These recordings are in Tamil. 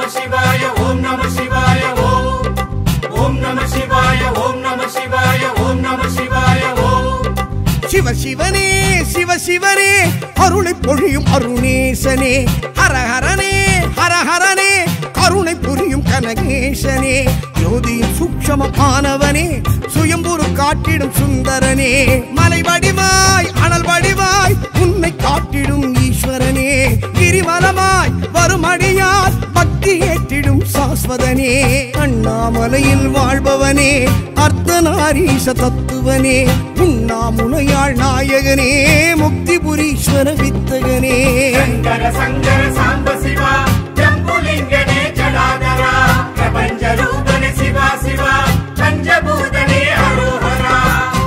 சிவாய ஓம் நம சிவாய ஓம் ஓம் நம சிவாய ஓம் நம சிவாய ஓம் நம சிவாய ஓம் சிவ சிவனே சிவ சிவனே அருளை பொழியும் அருணேசனே ஹரஹரனே ஹரஹரனே கருணை புரியும் கனகேசனே ஜோதியின் சூக்ஷமமானவனே சுயம்புரு காட்டிடும் சுந்தரனே மலை வடிவாய் அனல் வடிவாய் உன்னை காட்டிடும் ஈஸ்வரனே கிரிவலமாய் வரும் அடியார் பக்தி ஏற்றிடும் சாஸ்வதனே அண்ணாமலையில் வாழ்பவனே அர்த்தநாரீச தத்துவனே உண்ணாமுனையாள் நாயகனே முக்திபுரீஸ்வர வித்தகனே சங்கர சங்கர சாம்ப சிவா ஜம்புலிங்கனே ஜடாதரா பிரபஞ்ச ரூபனே சிவா சிவா பஞ்சபூதனே அரோஹரா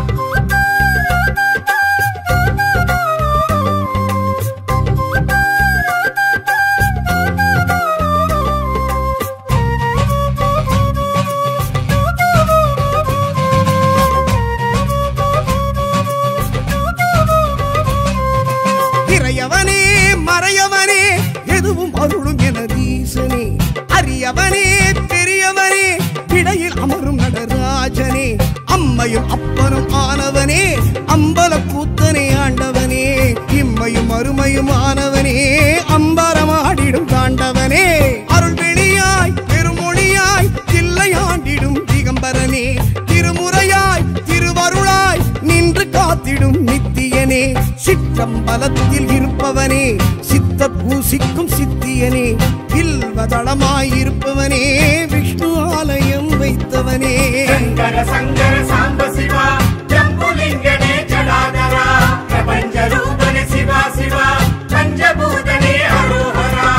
இறையவனே மறையவனே எதுவும் அருளும் எனதீசனே அரியவனே பெரியவனே இடையில் அமரும் நடராஜனே அம்மையும் அப்பனும் ஆனவனே அம்பல கூத்தனே ஆண்டவனே இம்மையும் அருமையும் ஆனவனே அம்பரமாடிடும் தாண்டவனே அருள் வெளியாய் பெருமொழியாய் தில்லையாண்டிடும் திகம்பரனே திருமுறையாய் திருவருளாய் நின்று காத்திடும் நித்தியனே சிற்றம்பலத்தில் இருப்பவனே சித்த பூசிக்கும் சித்தியனே இல்வதளமாய் இருப்பவனே விஷ்ணு ஆலயம் வைத்தவனே சங்கர சங்கர சாம்ப சிவா ஜம்புலிங்கனே ஜடாதரா பிரபஞ்ச ரூபனே சிவா சிவா பஞ்சபூதனே அரோஹரா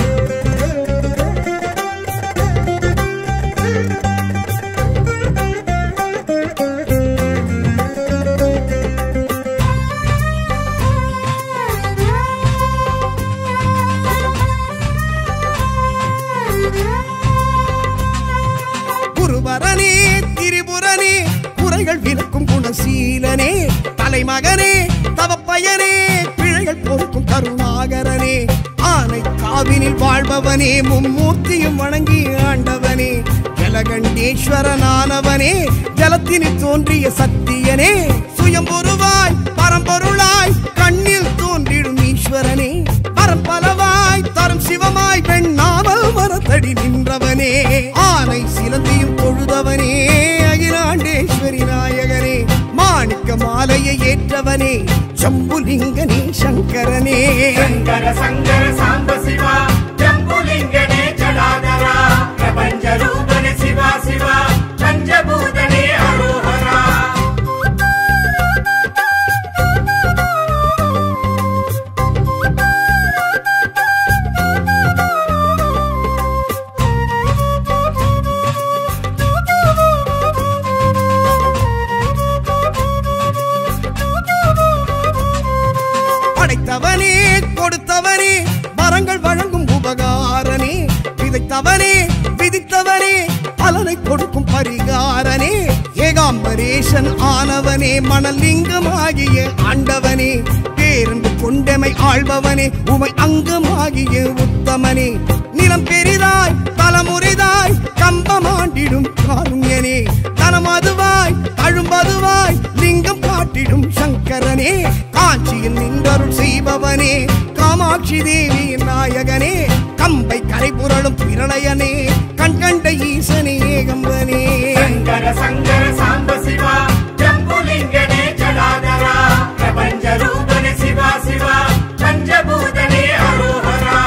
குருவரனே திரிபுரனே குறைகள் விளக்கும் குணசீலனே தலைமகனே தவப்பயனே பிழைகள் பொறுக்கும் கருணாகரனே ஆனை காவினில் வாழ்பவனே மும்மூர்த்தியும் வணங்கி ஆண்டவனே ஜலகண்டேஸ்வரனானவனே ஜலத்தினில் தோன்றிய சத்தியனே சுயம்பொருவாய் பரம்பொருளாய் கண்ணில் தோன்றிடும் ஈஸ்வரனே பரம்பலவாய் தரும் சிவமாய் பெண்ணாமல் மரத்தடி நின்றவனே ஆனை சிலந்தியும் தொழுதவனே அகிலாண்டேஸ்வரி நாயகனே மாணிக்க மாலையை ஏற்றவனே சம்புலிங்கனே சங்கரனே சங்கர சங்கர சாம்ப சிவா ஜம்புலிங்கனே ஜடாதரா பிரபஞ்ச ரூபனே சிவா சிவா பஞ்சபூதனே அரோஹரா படைத்தவனே கொடுத்தவனே வரங்கள் வழங்கும் உபகாரனே விதைத்தவனே விதித்தவனே பலனை கொடுக்கும் பரிகாரனே ஏகாம்பரேசன் ஆனவனே மணலிங்கமாகிய ஆண்டவனே பேரன்பு கொண்டமை ஆள்பவனே உமை அங்கமாகிய உத்தமனே நிலம் பெரிதாய் தலைமுறைதாய் கம்பமாண்டிடும் காருண்யனே தனமதுவாய் அழும்பதுவாய் லிங்கம் காட்டிடும் சங்கரனே காஞ்சியில் நின்றருள் செய்பவனே காமாட்சி தேவியின் நாயகனே கம்பை கரைபுரளும் பிரளயனே கண்கண்ட ஈசனே ஏகம்பனே சங்கர சங்கர சாம்ப சிவா ஜம்புலிங்கனே ஜடாதரா பிரபஞ்ச ரூபனே சிவா சிவா பஞ்சபூதனே அரோஹரா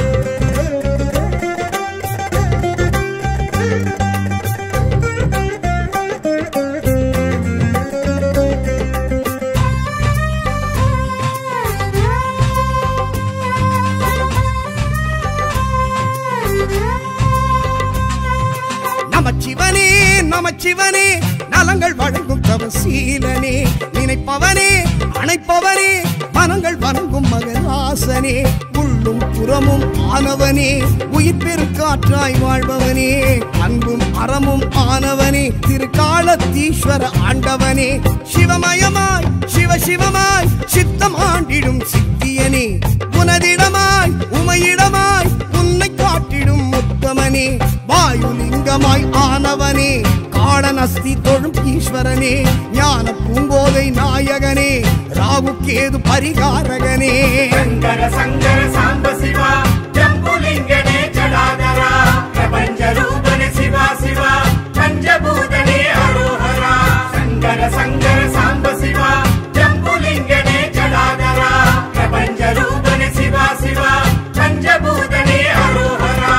நமச்சிவனே நமச்சிவனே நலங்கள் வழங்கும் தவசீலனே நினைப்பவனே அணைப்பவனே மனங்கள் வணங்கும் மகராசனே உள்ளும் புறமும் ஆனவனே உயிர் பெருக்காற்றாய் வாழ்பவனே அன்பும் அறமும் ஆனவனே திருக்காலத்தீஸ்வர ஆண்டவனே சிவமயமாய் சிவ சிவமாய் சித்தம் ஆண்டிடும் சித்தியனே உனதிடமாய் உமையிடமாய் உன்னை காட்டிடும் முத்த கௌதமனே வாயுலிங்கமாய் ஆனவனே காடனஸ்தி தொழும் ஈஸ்வரனே ஞான பூங்கோதை நாயகனே ராகுக்கேது பரிகாரகனே சங்கர சங்கர சாம்ப சிவா ஜம்புலிங்கனே ஜடாதரா பிரபஞ்ச ரூபனே சிவா சிவா பஞ்சபூதனே அரோஹரா சங்கர சங்கர சாம்ப சிவா ஜம்புலிங்கனே ஜடாதரா பிரபஞ்ச ரூபனே சிவா சிவா பஞ்சபூதனே அரோஹரா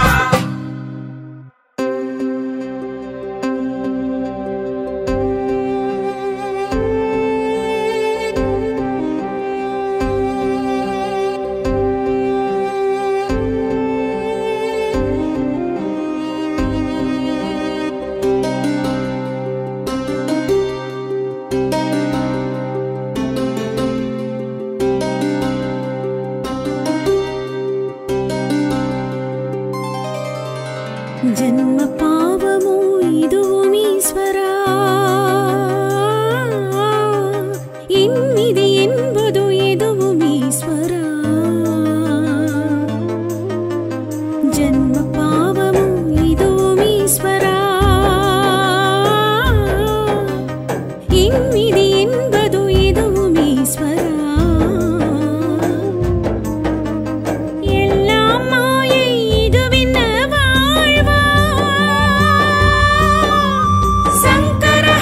జన్మ పావము ఇదుவும் ఈశ్వరా இன்னிது என்பது எதுவும் ஈஸ்வரா ஜன்ம பாவமும் இதுவும் ஈஸ்வரா இன்னிது என்பது எதுவும் ஈஸ்வரா எல்லாம் மாயை இதுவின்ன வாழ்வா சங்கர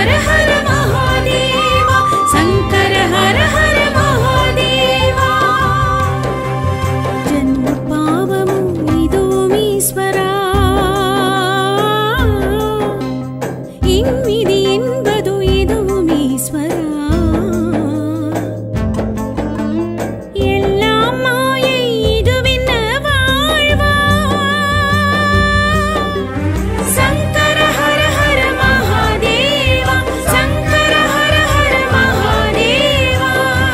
ஹர ஹர மகாதேவா சங்கர ஹர ஹர மகாதேவா ஜன்ம பாவமும் இதோமீஸ்வரா இம்மிதி என்பது இதுவுமீஸ்வரா எல்லாம் மாயை இதுவென்ன வாழ்வா சங்கர ஹர ஹர மகாதேவா சங்கர ஹர ஹர மகாதேவா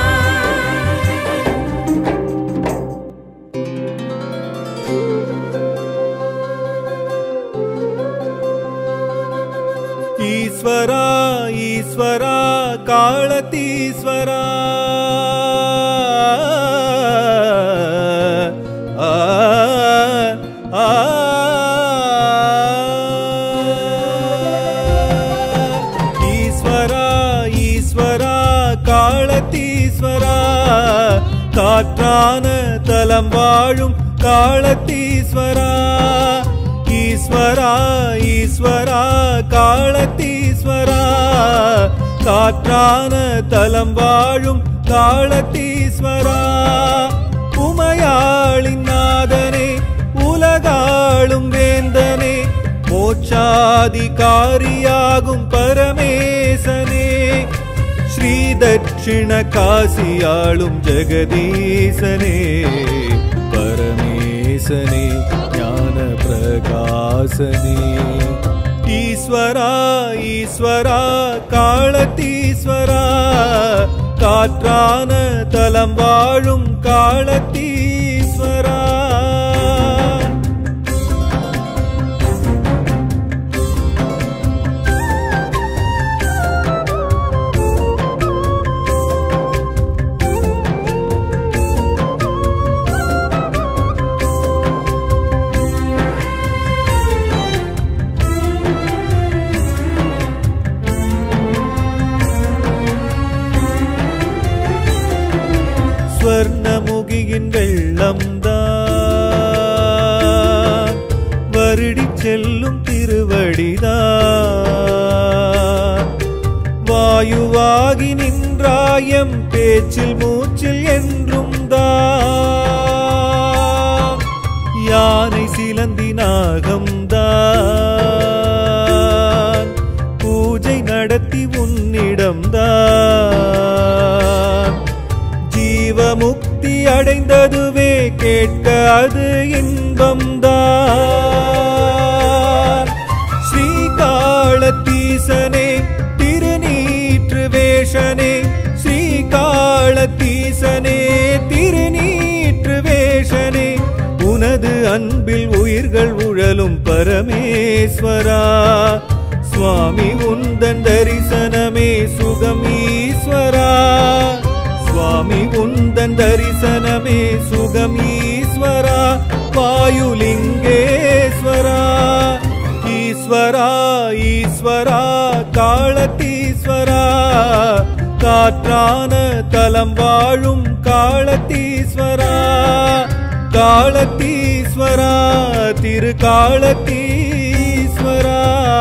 ஈஸ்வரா ஈஸ்வரா காளத்தீஸ்வரா ஆ, ஆ, ஈஸ்வரா ஈஸ்வரா காளத்தீஸ்வரா காற்றான தலம் வாழும் காளத்தீஸ்வரா ஈஸ்வரா ஈஸ்வரா காளத்தீஸ்வரா காற்றான தலம் வாழும் காளத்தீஸ்வரா உமையாளின் நாதனே உலகாளும் வேந்தனே மோட்சாதிகாரியாகும் பரமேசனே ஸ்ரீ தட்சிண காசியாளும் ஜெகதீசனே பரமேசனே ஞான பிரகாசனே ஈஸ்வரா ஈஸ்வரா காளத்தீஸ்வரா காற்றான தலம் வாழும் காளத்தீஸ்வரா ஸ்வர்ணமுகியின் வெள்ளம்தான் வருடி செல்லும் திருவடிதான் வாயுவாகி நின்றாயம் பேச்சில் மூச்சில் என்றும் தான் யானை சிலந்தி நாகம்தான் பூஜை நடத்தி உன்னிடம்தான் ஜீவமுக்தி அடைந்ததுவே கேட்க அது இன்பம்தான் ஸ்ரீகாளத்தீசனே திருநீற்று வேஷனே ஸ்ரீகாளத்தீசனே திருநீற்று வேஷனே உனது அன்பில் உயிர்கள் உழலும் பரமேஸ்வரா சுவாமி உந்தன் தரிசனமே சுகம் ஈஸ்வரா சுவாமி உந்தன் தரிசனமே சுகம் ஈஸ்வரா வாயுலிங்கேஸ்வரா ஈஸ்வரா ஈஸ்வரா காளத்தீஸ்வரா காற்றான தலம் வாழும் காளத்தீஸ்வரா காளத்தீஸ்வரா திரு காளத்தீஸ்வரா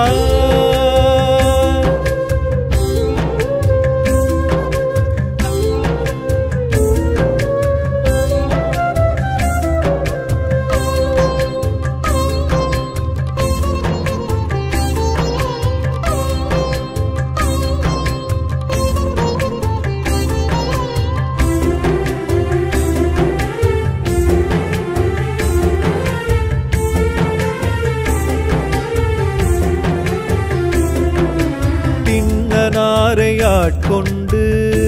திண்ணனாரை ஆட்கொண்டு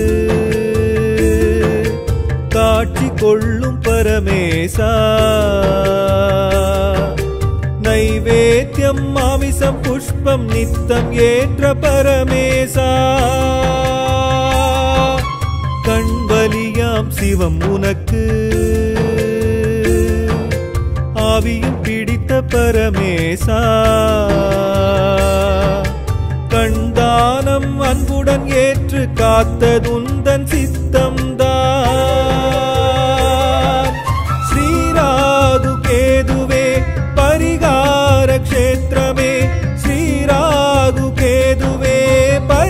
காட்சி கொள்ளும் பரமேசா நைவேத்தியம் மாமிசம் புஷ்பம் நித்தம் ஏற்ற பரமேசா கண்வலியாம் சிவம் உனக்கு ஆவியும் பிடித்த பரமேசா கண்தானம் அன்புடன் ஏற்று காத்ததுந்தன் சித்தம்தான் ஸ்ரீராகு கேதுவே பரிகார க்ஷேத்திரமே ஸ்ரீராகு கேதுவே பரிகார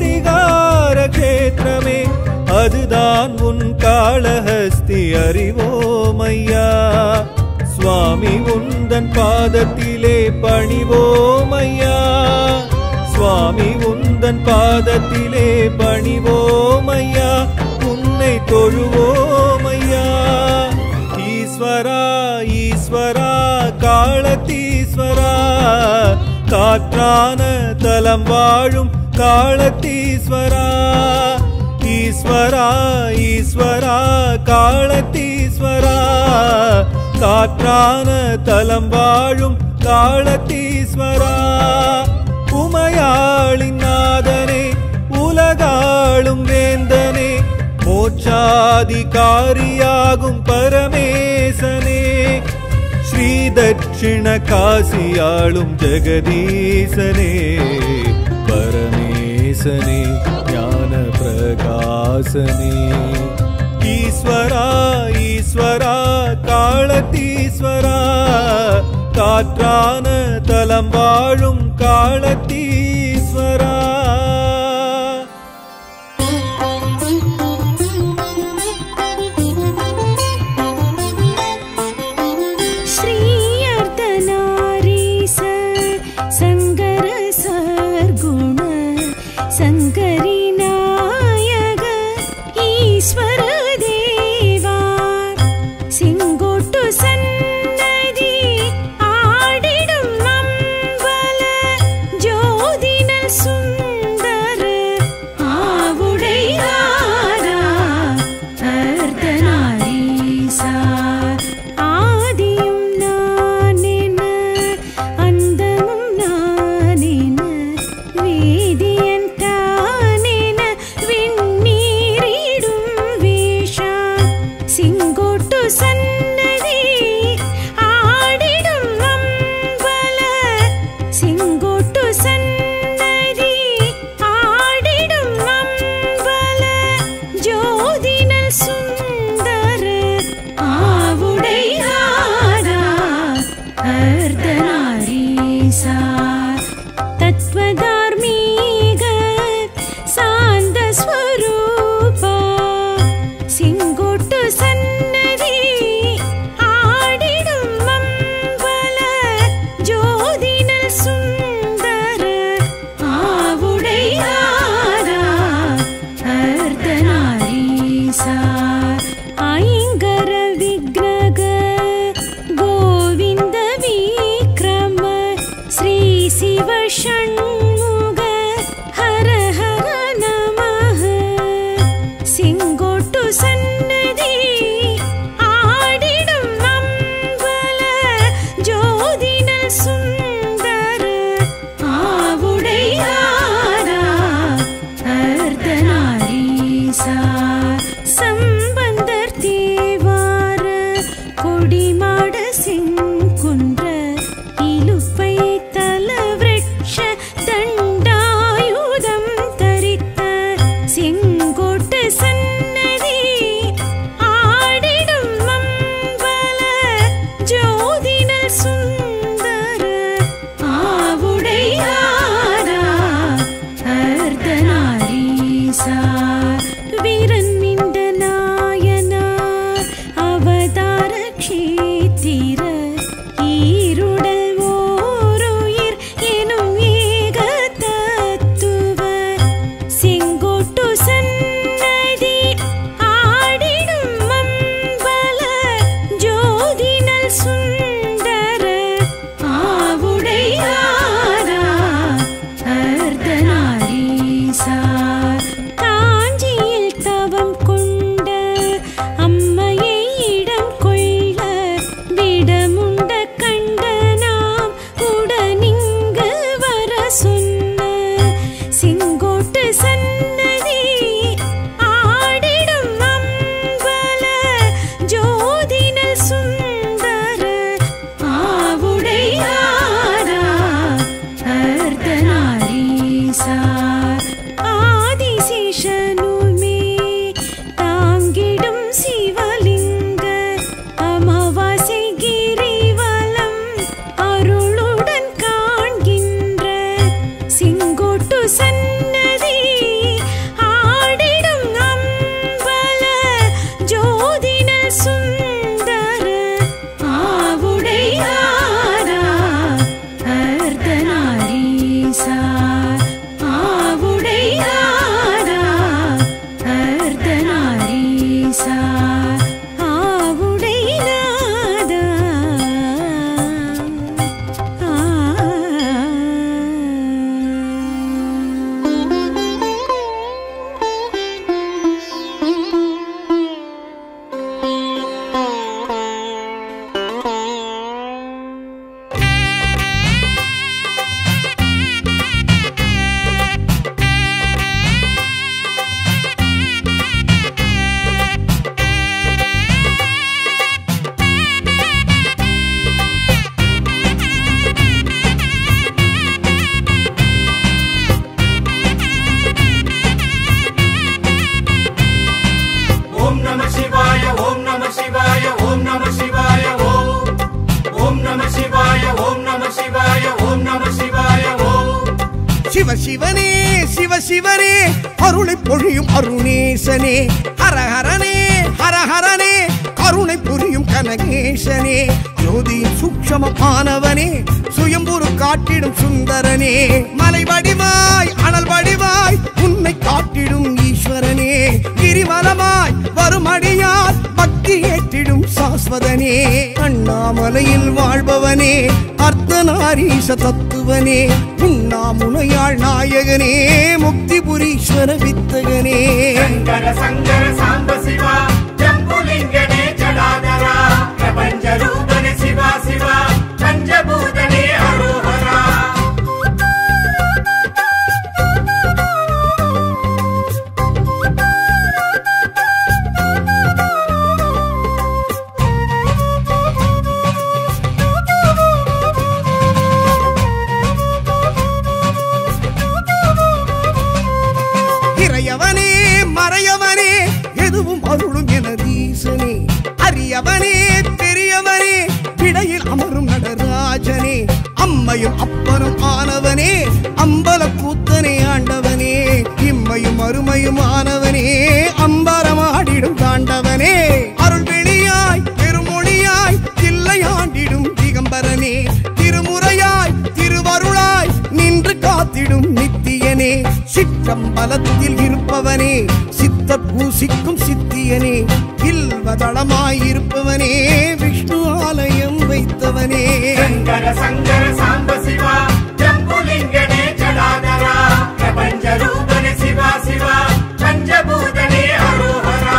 அதுதான் உன் காளஹஸ்தி அறிவோமையா சுவாமி உந்தன் பாதத்திலே பணிவோமையா சுவாமி உந்தன் பாதத்திலே பணிவோமையா உன்னை தொழுவோமையா ஈஸ்வரா ஈஸ்வரா காலத்தீஸ்வரா காற்றான தலம் வாழும் காலத்தீஸ்வரா ஈஸ்வரா ஈஸ்வரா காலத்தீஸ்வரா காற்றான தலம் வாழும் காலத்தீஸ்வரா உமையாளின் நாதனே உலகாளும் வேந்தனே மோட்சாதிகாரியாகும் பரமேசனே ஸ்ரீ தட்சிண காசியாளும் ஜெகதீசனே பரமேசனே ஞான பிரகாசனே ஈஸ்வரா ஈஸ்வரா காலத்தீஸ்வரா காற்றான தலம் வாழும் காலத்தீஸ்வரா श्री अर्धनारीस सङ्गर सर्गुण सङ्करि नायक ईश्वर देवा செங்கோட்டு சன்னதி ஆடிடும் அம்பல ஜோதினல் சுந்தர ஆவுடையாரா அர்த்தநாரீசா ஆதியும் நானென அந்தமும் நானென வேதியன் தானென விண்ணீரிடும் வே அருளை பொழியும் அருணேசனே ஹரஹரனே ஹரஹரனே கருணை புரியும் கனகேசனே ஜோதியின் சூக்ஷமமானவனே சுயம்புரு காட்டிடும் சுந்தரனே மலை வடிவாய் அனல் வடிவாய் உன்னை காட்டிடும் ஈஸ்வரனே கிரிமலமாய் வரும் அடியார் பக்தி ஏற்றிடும் சாஸ்வதனே அண்ணாமலையில் வாழ்பவனே அர்த்தநாரீச தத்துவனே உண்ணாமுனையாள் நாயகனே முக்திபுரீஸ்வர வித்தகனே சங்கர சங்கர சாம்ப சிவா ஜம்புலிங்கனே ஜடாதரா பிரபஞ்ச ரூபனே சிவா சிவா பஞ்சபூதனே அரோஹரா இறையவனே மறையவனே எதுவும் அருளும் எனதீசனே அரியவனே பெரியவனே இடையில் அமரும் நடராஜனே அம்மையும் அப்பனும் ஆனவனே அம்பல கூத்தனே ஆண்டவனே இம்மையும் அருமையும் ஆனவனே அம்பரமாடிடும் தாண்டவனே அருள் வெளியாய் பெருமொழியாய் தில்லையாண்டிடும் திகம்பரனே திருமுறையாய் திருவருளாய் நின்று காத்திடும் நித்தியனே சிற்றம்பலத்தில் இருப்பவனே சித்த பூசிக்கும் சித்தியனே இல்வதளமாய் இருப்பவனே விஷ்ணு ஆலயம் வைத்தவனே சங்கர சங்கர சாம்ப சிவா ஜம்புலிங்கனே ஜடாதரா பிரபஞ்ச ரூபனே சிவா சிவா பஞ்சபூதனே அரோஹரா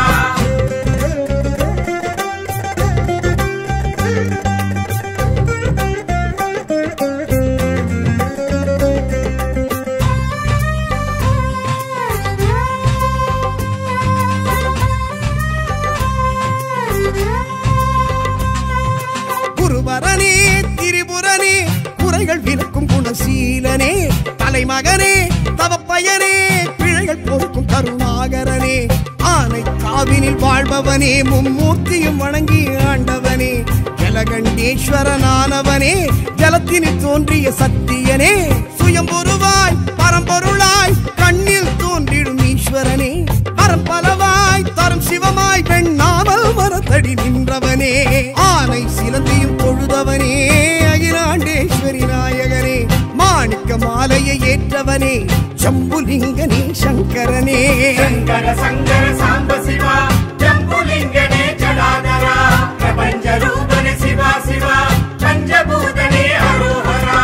குருவரனே திரிபுரனே குறைகள் விளக்கும் குணசீலனே தலைமகனே தவப்பயனே பிழைகள் பொறுக்கும் கருணாகரனே ஆனை காவினில் வாழ்பவனே மும்மூர்த்தியும் வணங்கி ஆண்டவனே ஜலகண்டேஸ்வரனானவனே ஜலத்தினில் தோன்றிய சத்தியனே சுயம்பொருவாய் பரம்பொருளாய் கண்ணில் தோன்றிடும் ஈஸ்வரனே பரம்பலவாய் தரும் சிவமாய் பெண்ணாமல் வரத்தடி நின்றவனே ஆனை சிலந்தியும் தொழுதவனே அகிலாண்டேஸ்வரி நாயகனே மாணிக்க மாலையை ஏற்றவனே சம்புலிங்கனே சங்கரனே சங்கர சங்கர சாம்ப சிவா ஜம்புலிங்கனே ஜடாதரா பிரபஞ்ச ரூபனே சிவா சிவா பஞ்சபூதனே அரோஹரா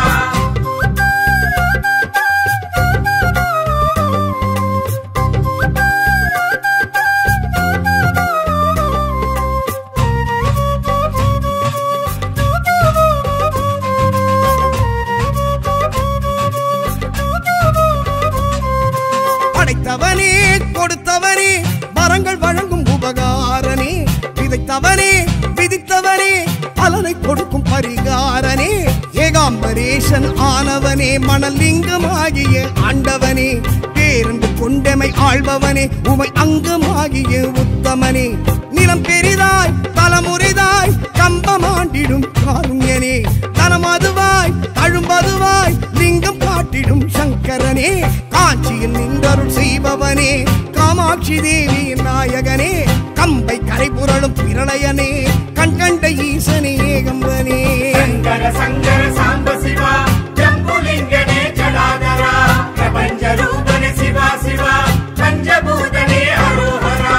படைத்தவனே கொடுத்தவனே வரங்கள் வழங்கும் உபகாரனே விதைத்தவனே விதித்தவனே பலனை கொடுக்கும் பரிகாரனே ஏகாம்பரேசன் ஆனவனே மணலிங்கமாகிய ஆண்டவனே பேரன்பு கொண்டமை ஆள்பவனே உமை அங்கமாகிய உத்தமனே நிலம் பெரிதாய் தலமுறைதாய் கம்பமாண்டிடும் காருண்யனே தனமதுவாய் தழும்பதுவாய் லிங்கம் காட்டிடும் சங்கரனே காஞ்சியில் நின்றருள் செய்பவனே காமாட்சி தேவியின் நாயகனே கம்பை கரை புரளும் பிரளயனே கண்கண்ட ஈசனே ஏகம்பனே சங்கர சங்கர சாம்ப சிவா ஜம்புலிங்கனே ஜடாதரா பிரபஞ்ச ரூபனே சிவா சிவா பஞ்சபூதனே அரோஹரா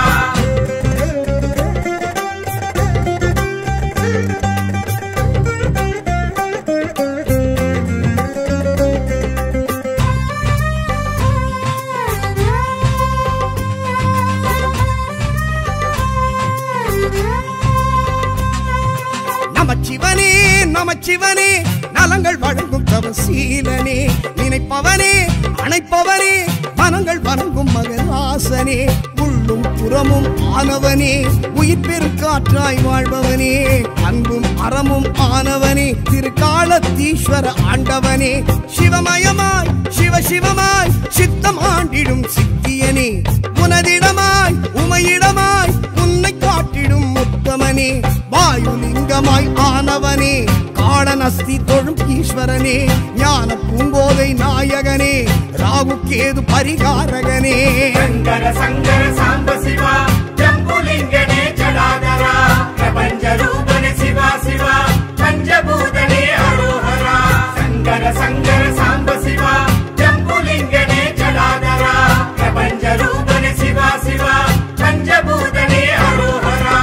நமச்சிவனே நமச்சிவனே நலங்கள் வழங்கும் தவசீலனே நினைப்பவனே அணைப்பவனே மனங்கள் வணங்கும் மகராசனே உள்ளும் புறமும் ஆனவனே உயிர் பெருக்காற்றாய் வாழ்பவனே அன்பும் அறமும் ஆனவனே திருக்காலத்தீஸ்வர ஆண்டவனே சிவமயமாய் சிவ சிவமாய் சித்தம் ஆண்டிடும் சித்தியனே உனதிடமாய் உமையிடமாய் உன்னை காட்டிடும் முத்தமனே வாயுலிங்கமாய் ஆனவனே காடனஸ்தி தொழும் ஈஸ்வரனே ஞான பூங்கோதை நாயகனே ரா ராவுக்கேது பரிகாரகனே சங்கர சங்கர சாம்ப சிவா ஜம்புலிங்கனே ஜடாதரா பிரபஞ்ச ரூபனே சிவா சிவா பஞ்சபூதனே அரோஹரா சங்கர சங்கர சாம்ப சிவா ஜம்புலிங்கனே ஜடாதரா பிரபஞ்ச ரூபனே சிவா சிவா பஞ்சபூதனே அரோஹரா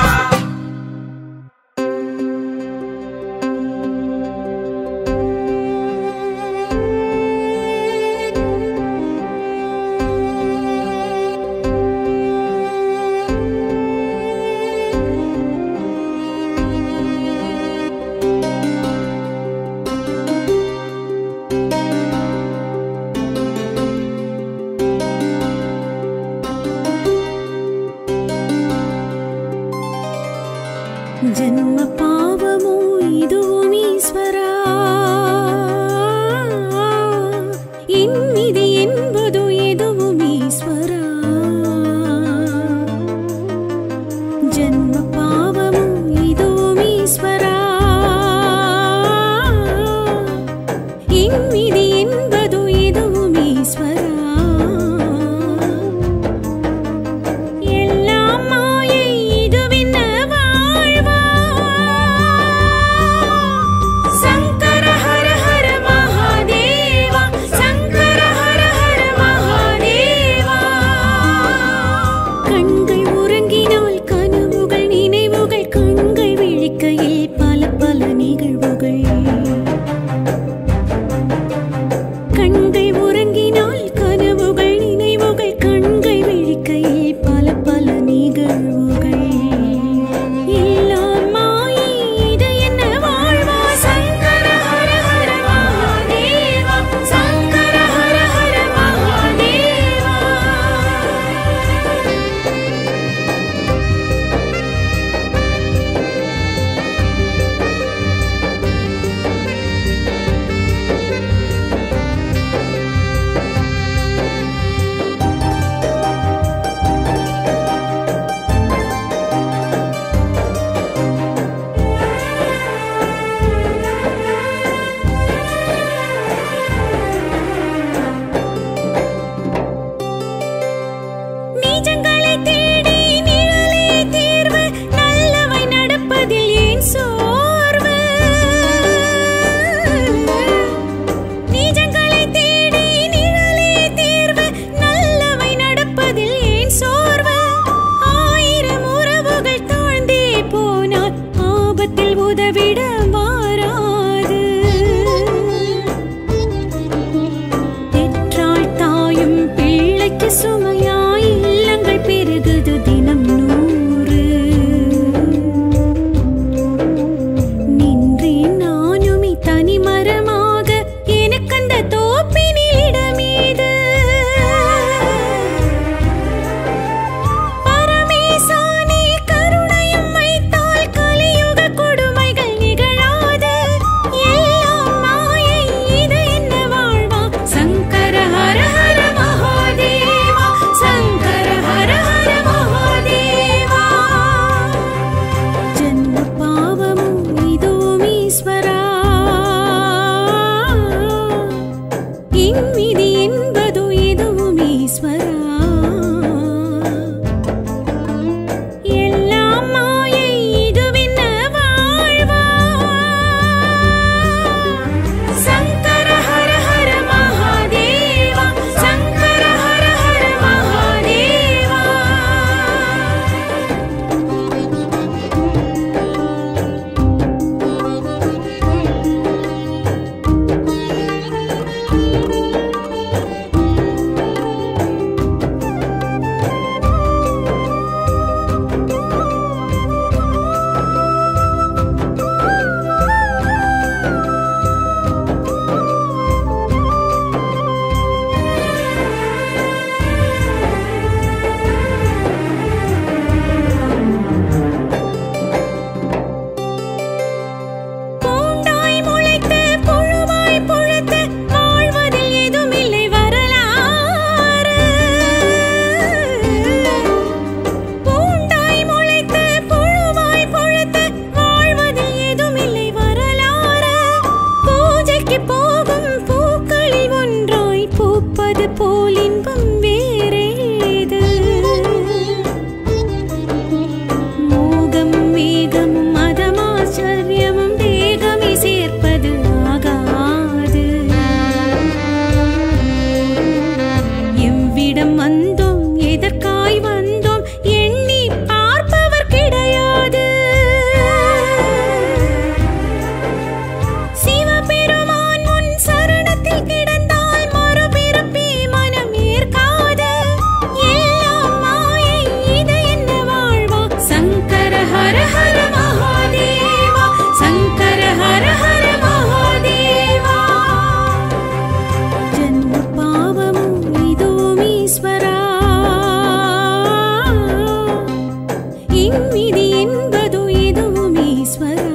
நின் விதி என்பது எதுவும் ஈஸ்வரா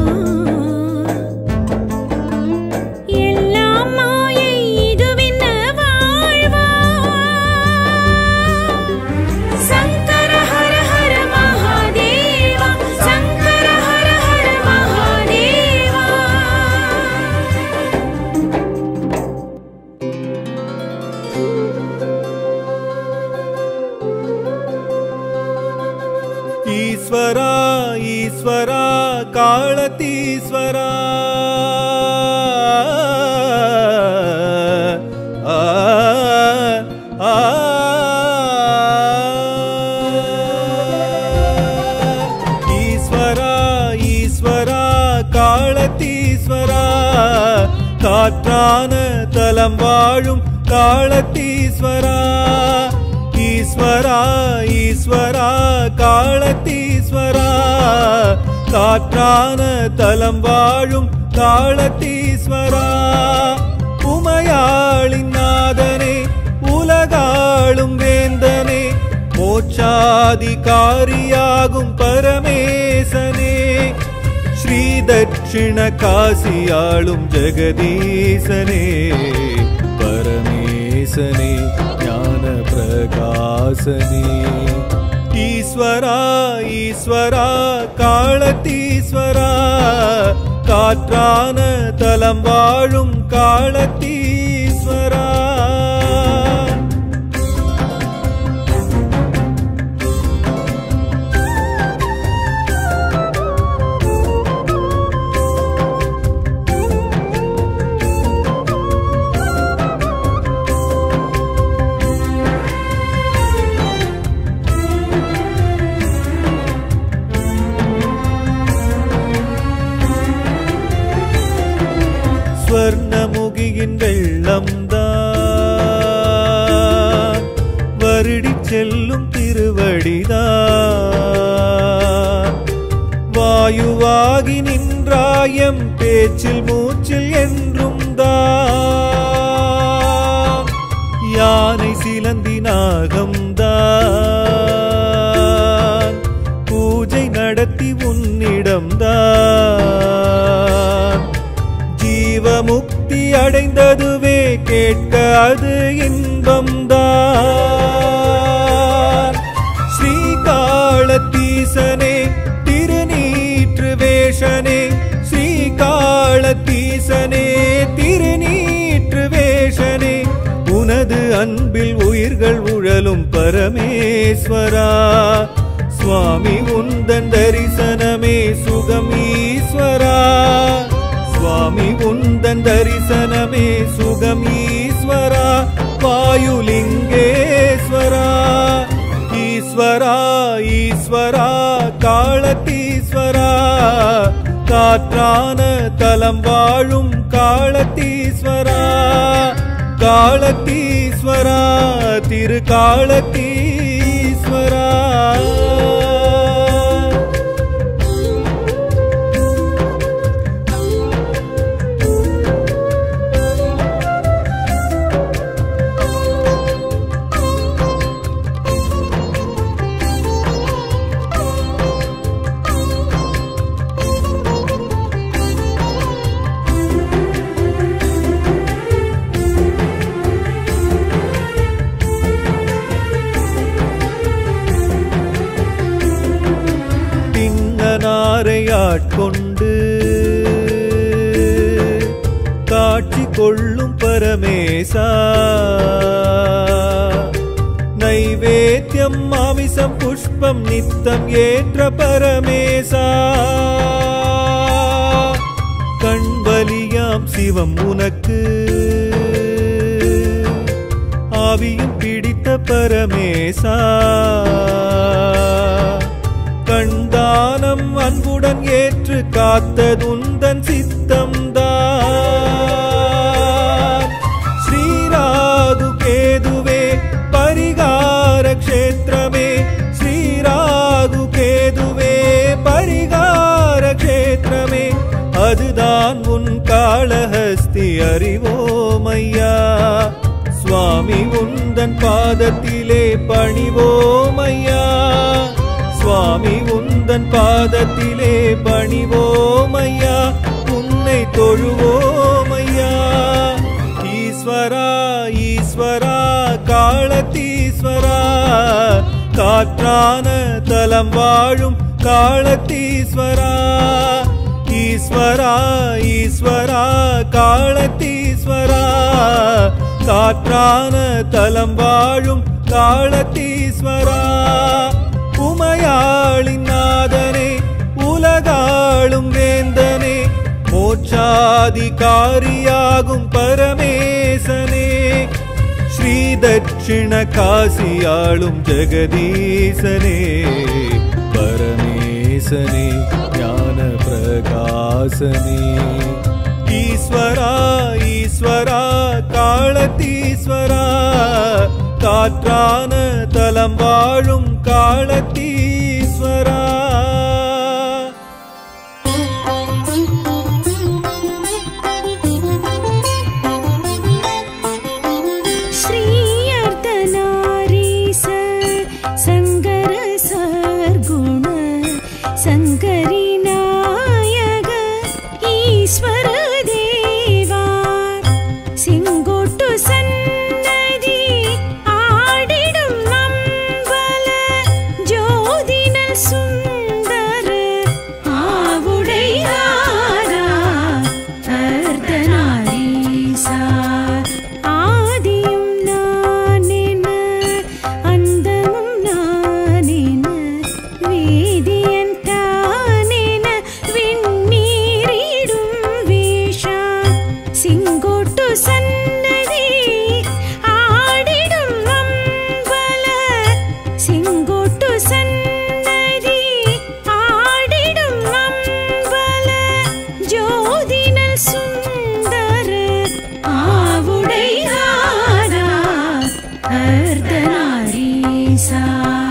எல்லாம் மாயை இதுவென்ன வாழ்வா சங்கர ஹர ஹர மகாதேவா சங்கர ஹர ஹர மகாதேவா ஈஸ்வரா ஈஸ்வரா காளத்தீஸ்வரா ஆ, ஆ, ஈஸ்வரா ஈஸ்வரா காளத்தீஸ்வரா காற்றான தலம் வாழும் காளத்தீஸ்வரா ஈஸ்வரா ஈஸ்வரா காளத்தீஸ்வரா காற்றான தலம் வாழும் காளத்தீஸ்வரா உமையாளின் நாதனே உலகாளும் வேந்தனே மோட்சாதிகாரியாகும் பரமேசனே ஸ்ரீ தட்சிண காசியாளும் ஜெகதீசனே பரமேசனே ஞான பிரகாசனே ஈஸ்வரா ஈஸ்வரா காளத்தீஸ்வரா காற்றான தலம் வாழும் காளத்தீஸ்வரா ஸ்வர்ணமுகியின் வெள்ளம்தான் வருடி செல்லும் திருவடிதான் வாயுவாகி நின்றாயம் பேச்சில் மூச்சில் என்றும் தான் யானை சிலந்தி நாகம்தான் பூஜை நடத்தி உன்னிடம்தான் ஜீவமுக்தி அடைந்ததுவே கேட்க அது இன்பம்தான் ஸ்ரீகாளத்தீசனே திருநீற்று வேஷனே ஸ்ரீகாளத்தீசனே திருநீற்று வேஷனே உனது அன்பில் உயிர்கள் உழலும் பரமேஸ்வரா சுவாமி உந்தன் தரிசனமே சுகம் ஈஸ்வரா சுவாமி உந்தன் தரிசனமே சுகம் ஈஸ்வரா வாயுலிங்கேஸ்வரா ஈஸ்வரா ஈஸ்வரா காளத்தீஸ்வரா காற்றான தலம் வாழும் காளத்தீஸ்வரா காளத்தீஸ்வரா திரு காளத்தீஸ்வரா திண்ணனாரை ஆட்கொண்டு காட்சி கொள்ளும் பரமேசா நைவேத்தியம் மாமிசம் புஷ்பம் நித்தம் ஏற்ற பரமேசா கண்வலியாம் சிவம் உனக்கு ஆவியும் பிடித்த பரமேசா கண்தானம் அன்புடன் ஏற்று காத்ததுந்தன் சித்தம்தான் ஸ்ரீராகு கேதுவே பரிகார க்ஷேத்திரமே ஸ்ரீராகு கேதுவே பரிகார க்ஷேத்திரமே அதுதான் உன் காளஹஸ்தி அறிவோமையா சுவாமி உந்தன் பாதத்திலே பணிவோமையா சுவாமி சுவாமி உந்தன் பாதத்திலே பணிவோமையா உன்னை தொழுவோமையா ஈஸ்வரா ஈஸ்வரா காலத்தீஸ்வரா காற்றான தலம் வாழும் காலத்தீஸ்வரா ஈஸ்வரா ஈஸ்வரா காலத்தீஸ்வரா காற்றான தலம் வாழும் காலத்தீஸ்வரா உமையாளின் நாதனே உலகாளும் வேந்தனே மோட்சாதிகாரியாகும் பரமேசனே ஸ்ரீ தட்சிண காசியாளும் ஜெகதீசனே பரமேசனே ஞான பிரகாசனே ஈஸ்வரா ஈஸ்வரா காலத்தீஸ்வரா காற்றான தலம் வாழும் காலத்தீஸ்வரா श्रीयर्तनारीस सङ्गर सर्गुण सङ्करि नायक ईश्वर देवा செங்கோட்டு சன்னதி ஆடிடும் அம்பல ஜோதினல் சுந்தர ஆவுடையாரா அர்த்தநாரீசா ஆதியும் நானென அந்தமும் நானென வேதியன் தானென விண்ணீரிடும் வேஷா சிங்கோட்டு சன்னதி ஆடிடும் அம்பல சிங்கோட்டு சன்னதி ஆடிடும் அம்பல ஜோதினல் சுந்தர ஆவுடையாரா அர்த்தநாரீசா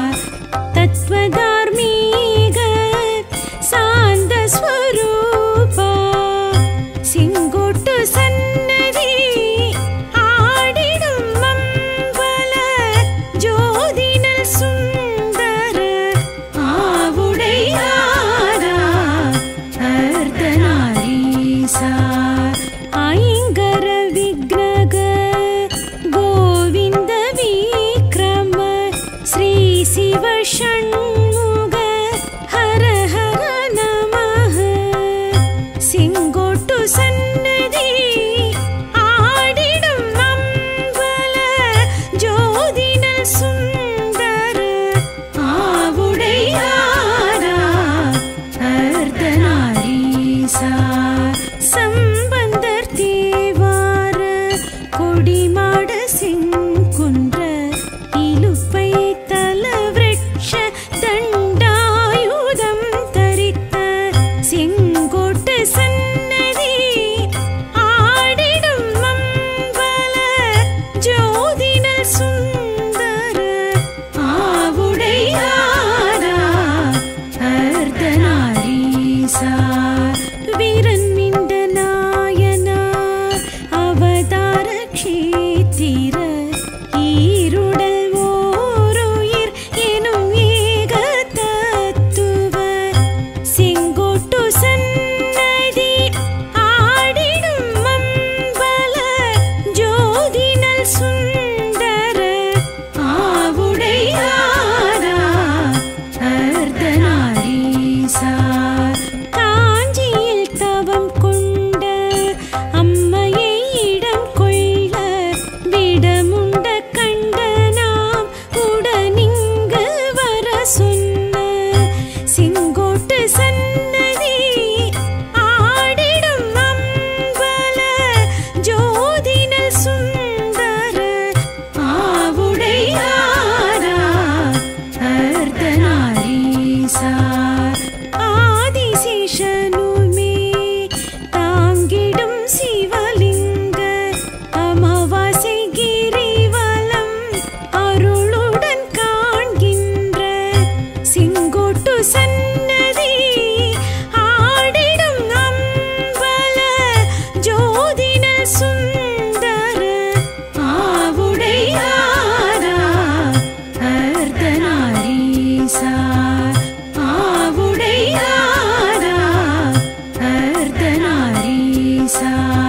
தத்வதார்மீக சாந்த ஸ்வரூபா சிங்கோட்டு சன்னதி ஆடிடும் அம்பல ஜோதினல் சுந்தர ஆவுடையாரா அர்த்தநாரீசா ஐங்கர விக்னக கோவிந்த விக்ரம ஸ்ரீ சிவ ஷண்முக ஹர ஹர நமः செங்கோட்டு சன்னதி ஆடிடும் அம்பல ஜோதினல் சுந்தர ஆவுடையாரா அர்த்தநாரீசா சம்பந்தர் தேவார கொடிமாட செங்குன்ற இலுப்பை தல விரட்ச sa